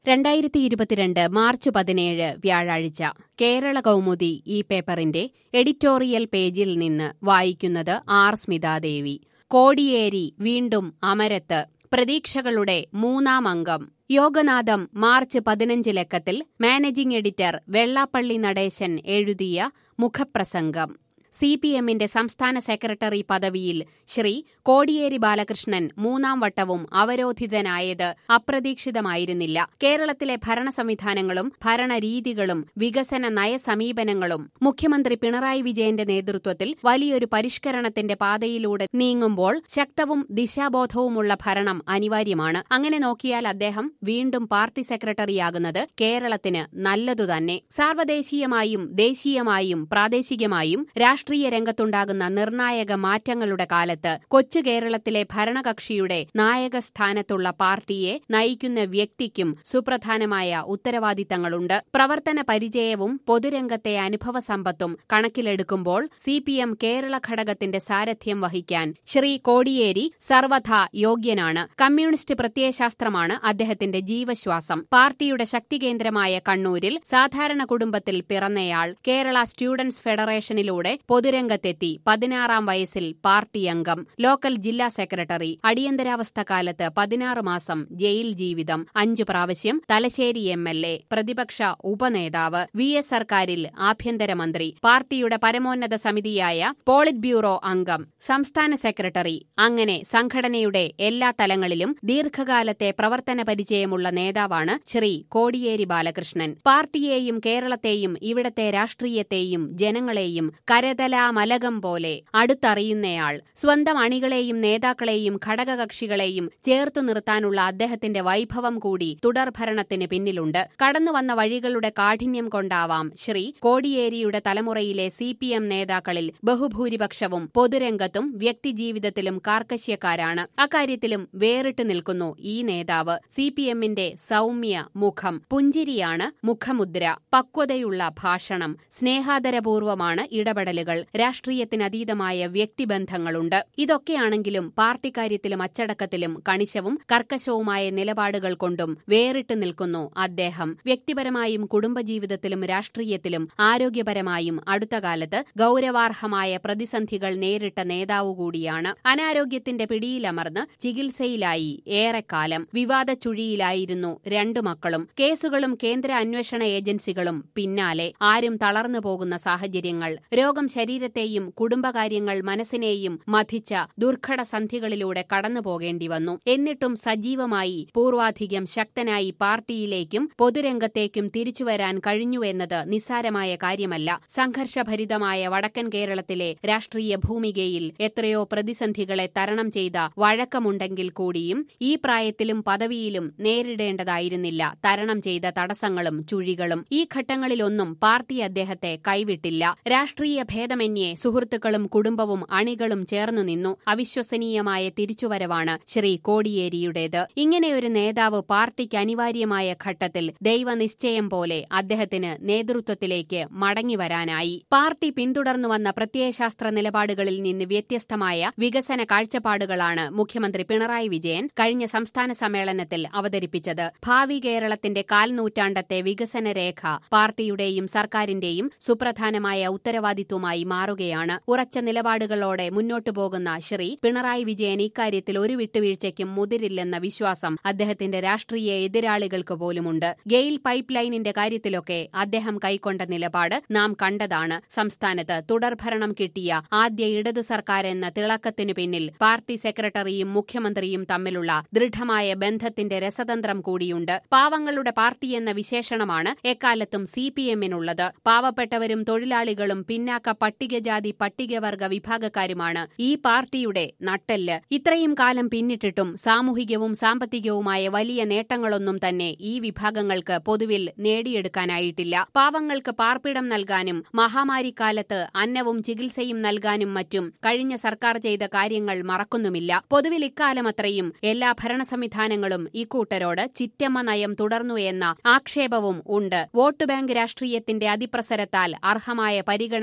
രണ്ടായിരത്തി ഇരുപത്തിരണ്ട് മാർച്ച് പതിനേഴ് വ്യാഴാഴ്ച കേരള കൗമുദി ഈ പേപ്പറിന്റെ എഡിറ്റോറിയൽ പേജിൽ നിന്ന് വായിക്കുന്നത് ആർ സ്മിതാദേവി കോടിയേരി വീണ്ടും അമരത്ത് പ്രതീക്ഷകളുടെ മൂന്നാം അംഗം യോഗനാഥം മാർച്ച് പതിനഞ്ച് ലക്കത്തിൽ മാനേജിംഗ് എഡിറ്റർ വെള്ളാപ്പള്ളി നടേശൻ എഴുതിയ മുഖപ്രസംഗം സി പി എമ്മിന്റെ സംസ്ഥാന സെക്രട്ടറി പദവിയിൽ ശ്രീ കോടിയേരി ബാലകൃഷ്ണൻ മൂന്നാം വട്ടവും അവരോധിതനായത് അപ്രതീക്ഷിതമായിരുന്നില്ല കേരളത്തിലെ ഭരണ സംവിധാനങ്ങളും ഭരണരീതികളും വികസന നയസമീപനങ്ങളും മുഖ്യമന്ത്രി പിണറായി വിജയന്റെ നേതൃത്വത്തിൽ വലിയൊരു പരിഷ്കരണത്തിന്റെ പാതയിലൂടെ നീങ്ങുമ്പോൾ ശക്തവും ദിശാബോധവുമുള്ള ഭരണം അനിവാര്യമാണ് അങ്ങനെ നോക്കിയാൽ അദ്ദേഹം വീണ്ടും പാർട്ടി സെക്രട്ടറിയാകുന്നത് കേരളത്തിന് നല്ലതുതന്നെ സാർവദേശീയമായും ദേശീയമായും പ്രാദേശികമായും രാഷ്ട്രീയ രംഗത്തുണ്ടാകുന്ന നിർണായക മാറ്റങ്ങളുടെ കാലത്ത് കൊച്ചു കേരളത്തിലെ ഭരണകക്ഷിയുടെ നായകസ്ഥാനത്തുള്ള പാർട്ടിയെ നയിക്കുന്ന വ്യക്തിക്കും സുപ്രധാനമായ ഉത്തരവാദിത്തങ്ങളുണ്ട് പ്രവർത്തന പരിചയവും പൊതുരംഗത്തെ അനുഭവ സമ്പത്തും കണക്കിലെടുക്കുമ്പോൾ സി പി എം കേരള ഘടകത്തിന്റെ സാരഥ്യം വഹിക്കാൻ ശ്രീ കോടിയേരി സർവഥാ യോഗ്യനാണ് കമ്മ്യൂണിസ്റ്റ് പ്രത്യയശാസ്ത്രമാണ് അദ്ദേഹത്തിന്റെ ജീവശ്വാസം പാർട്ടിയുടെ ശക്തികേന്ദ്രമായ കണ്ണൂരിൽ സാധാരണ കുടുംബത്തിൽ പിറന്നയാൾ കേരള സ്റ്റുഡൻസ് ഫെഡറേഷനിലൂടെ പൊതുരംഗത്തെത്തി പതിനാറാം വയസ്സിൽ പാർട്ടി അംഗം ലോക്കൽ ജില്ലാ സെക്രട്ടറി അടിയന്തരാവസ്ഥ കാലത്ത് പതിനാറ് മാസം ജയിൽ ജീവിതം അഞ്ചു പ്രാവശ്യം തലശ്ശേരി എം എൽ എ പ്രതിപക്ഷ ഉപനേതാവ് വി എസ് സർക്കാരിൽ ആഭ്യന്തരമന്ത്രി പാർട്ടിയുടെ പരമോന്നത സമിതിയായ പോളിറ്റ് ബ്യൂറോ അംഗം സംസ്ഥാന സെക്രട്ടറി അങ്ങനെ സംഘടനയുടെ എല്ലാ തലങ്ങളിലും ദീർഘകാലത്തെ പ്രവർത്തന പരിചയമുള്ള നേതാവാണ് ശ്രീ കോടിയേരി ബാലകൃഷ്ണൻ പാർട്ടിയെയും കേരളത്തെയും ഇവിടത്തെ രാഷ്ട്രീയത്തെയും ജനങ്ങളെയും കരതലാമലകം പോലെ അടുത്തറിയുന്നയാൾ സ്വന്തം അണികളെയും നേതാക്കളെയും ഘടകകക്ഷികളെയും ചേർത്തു നിർത്താനുള്ള അദ്ദേഹത്തിന്റെ വൈഭവം കൂടി തുടർഭരണത്തിന് പിന്നിലുണ്ട് കടന്നുവന്ന വഴികളുടെ കാഠിന്യം കൊണ്ടാവാം ശ്രീ കോടിയേരിയുടെ തലമുറയിലെ സി പി എം നേതാക്കളിൽ ബഹുഭൂരിപക്ഷവും പൊതുരംഗത്തും വ്യക്തിജീവിതത്തിലും കാർക്കശ്യക്കാരാണ് അക്കാര്യത്തിലും വേറിട്ട് നിൽക്കുന്നു ഈ നേതാവ് സി പി എമ്മിന്റെ സൗമ്യ മുഖം പുഞ്ചിരിയാണ് മുഖമുദ്ര പക്വതയുള്ള ഭാഷണം സ്നേഹാദരപൂർവമാണ് ഇടപെടലുകൾ രാഷ്ട്രീയത്തിനതീതമായ വ്യക്തിബന്ധങ്ങളുണ്ട് ഇതൊക്കെയാണെങ്കിലും പാർട്ടിക്കാര്യത്തിലും അച്ചടക്കത്തിലും കണിശവും കർക്കശവുമായ നിലപാടുകൾ കൊണ്ടും വേറിട്ട് നിൽക്കുന്നു അദ്ദേഹം വ്യക്തിപരമായും കുടുംബജീവിതത്തിലും രാഷ്ട്രീയത്തിലും ആരോഗ്യപരമായും അടുത്ത കാലത്ത് ഗൌരവാർഹമായ പ്രതിസന്ധികൾ നേരിട്ട നേതാവ് കൂടിയാണ് അനാരോഗ്യത്തിന്റെ പിടിയിലമർന്ന് ചികിത്സയിലായി ഏറെക്കാലം വിവാദ ചുഴിയിലായിരുന്നു രണ്ടു മക്കളും കേസുകളും കേന്ദ്ര അന്വേഷണ ഏജൻസികളും പിന്നാലെ ആരും തളർന്നു പോകുന്ന സാഹചര്യങ്ങൾ രോഗം ശരീരത്തെയും കുടുംബകാര്യങ്ങൾ മനസ്സിനെയും മഥിച്ച ദുർഘട സന്ധികളിലൂടെ കടന്നു പോകേണ്ടി വന്നു എന്നിട്ടും സജീവമായി പൂർവാധികം ശക്തനായി പാർട്ടിയിലേക്കും പൊതുരംഗത്തേക്കും തിരിച്ചുവരാൻ കഴിഞ്ഞുവെന്നത് നിസ്സാരമായ കാര്യമല്ല സംഘർഷഭരിതമായ വടക്കൻ കേരളത്തിലെ രാഷ്ട്രീയ ഭൂമികയിൽ എത്രയോ പ്രതിസന്ധികളെ തരണം ചെയ്ത വഴക്കമുണ്ടെങ്കിൽ കൂടിയും ഈ പ്രായത്തിലും പദവിയിലും നേരിടേണ്ടതായിരുന്നില്ല തരണം ചെയ്ത തടസ്സങ്ങളും ചുഴികളും ഈ ഘട്ടങ്ങളിലൊന്നും പാർട്ടി അദ്ദേഹത്തെ കൈവിട്ടില്ല രാഷ്ട്രീയ ഭേദമന്യേ സുഹൃത്തുക്കളും കുടുംബവും അണികളും ചേർന്നു നിന്നു അവിശ്വസനീയമായ തിരിച്ചുവരവാണ് ശ്രീ കോടിയേരിയുടേത് ഇങ്ങനെയൊരു നേതാവ് പാർട്ടിക്ക് അനിവാര്യമായ ഘട്ടത്തിൽ ദൈവനിശ്ചയം പോലെ അദ്ദേഹത്തിന് നേതൃത്വത്തിലേക്ക് മടങ്ങിവരാനായി പാർട്ടി പിന്തുടർന്നു വന്ന പ്രത്യയശാസ്ത്ര നിലപാടുകളിൽ നിന്ന് വ്യത്യസ്തമായ വികസന കാഴ്ചപ്പാടുകളാണ് മുഖ്യമന്ത്രി പിണറായി വിജയൻ കഴിഞ്ഞ സംസ്ഥാന സമ്മേളനത്തിൽ അവതരിപ്പിച്ചത് ഭാവി കേരളത്തിന്റെ കാൽനൂറ്റാണ്ടത്തെ വികസന രേഖ പാർട്ടിയുടെയും സർക്കാരിന്റെയും സുപ്രധാനമായ ഉത്തരവാദിത്വമായി മാറുകയാണ് ഉറച്ച നിലപാടുകളോടെ മുന്നോട്ടു പോകുന്ന ശ്രീ പിണറായി വിജയൻ ഇക്കാര്യത്തിൽ ഒരു വിട്ടുവീഴ്ചയ്ക്കും മുതിരില്ലെന്ന വിശ്വാസം അദ്ദേഹത്തിന്റെ രാഷ്ട്രീയ എതിരാളികൾക്ക് പോലുമുണ്ട് ഗെയിൽ പൈപ്പ് ലൈനിന്റെ കാര്യത്തിലൊക്കെ അദ്ദേഹം കൈക്കൊണ്ട നിലപാട് നാം കണ്ടതാണ് സംസ്ഥാനത്ത് തുടർഭരണം കിട്ടിയ ആദ്യ ഇടതു സർക്കാർ എന്ന തിളക്കത്തിനു പിന്നിൽ പാർട്ടി സെക്രട്ടറിയും മുഖ്യമന്ത്രിയും തമ്മിലുള്ള ദൃഢമായ ബന്ധത്തിന്റെ രസതന്ത്രം കൂടിയുണ്ട് പാവങ്ങളുടെ പാർട്ടി എന്ന വിശേഷണമാണ് എക്കാലത്തും സി പി എമ്മിനുള്ളത് പാവപ്പെട്ടവരും തൊഴിലാളികളും പിന്നാക്ക പട്ടികജാതി പട്ടികവർഗ വിഭാഗക്കാരുമാണ് ഈ പാർട്ടിയുടെ നട്ടെല്ല് ഇത്രയും കാലം പിന്നിട്ടിട്ടും സാമൂഹികവും സാമ്പത്തികവുമായ വലിയ നേട്ടങ്ങളൊന്നും തന്നെ ഈ വിഭാഗങ്ങൾക്ക് പൊതുവിൽ നേടിയെടുക്കാനായിട്ടില്ല പാവങ്ങൾക്ക് പാർപ്പിടം നൽകാനും മഹാമാരിക്കാലത്ത് അന്നവും ചികിത്സയും നൽകാനും മറ്റും കഴിഞ്ഞ സർക്കാർ ചെയ്ത കാര്യങ്ങൾ മറക്കുന്നുമില്ല പൊതുവിൽ ഇക്കാലമത്രയും എല്ലാ ഭരണ സംവിധാനങ്ങളും ഇക്കൂട്ടരോട് ചിറ്റമ്മ നയം തുടർന്നു എന്ന ആക്ഷേപവും ഉണ്ട് വോട്ട് ബാങ്ക് രാഷ്ട്രീയത്തിന്റെ അതിപ്രസരത്താൽ അർഹമായ പരിഗണന കിട്ടി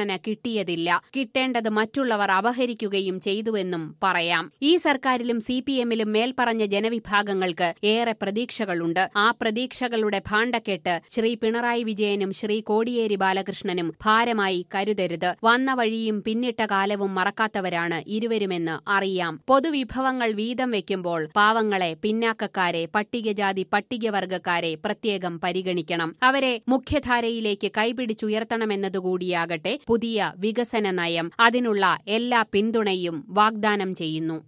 കിട്ടിയതില്ല കിട്ടേണ്ടത് മറ്റുള്ളവർ അപഹരിക്കുകയും ചെയ്തുവെന്നും പറയാം ഈ സർക്കാരിലും സി പി എമ്മിലും മേൽപ്പറഞ്ഞ ജനവിഭാഗങ്ങൾക്ക് ഏറെ പ്രതീക്ഷകളുണ്ട് ആ പ്രതീക്ഷകളുടെ ഭാണ്ഡക്കെട്ട് ശ്രീ പിണറായി വിജയനും ശ്രീ കോടിയേരി ബാലകൃഷ്ണനും ഭാരമായി കരുതരുത് വന്ന വഴിയും പിന്നിട്ട കാലവും മറക്കാത്തവരാണ് ഇരുവരുമെന്ന് അറിയാം പൊതുവിഭവങ്ങൾ വീതം വെക്കുമ്പോൾ പാവങ്ങളെ പിന്നാക്കക്കാരെ പട്ടികജാതി പട്ടികവർഗക്കാരെ പ്രത്യേകം പരിഗണിക്കണം അവരെ മുഖ്യധാരയിലേക്ക് കൈപിടിച്ചുയർത്തണമെന്നതുകൂടിയാകട്ടെ പുതിയ വികസന നയം അതിനുള്ള എല്ലാ പിന്തുണയും വാഗ്ദാനം ചെയ്യുന്നു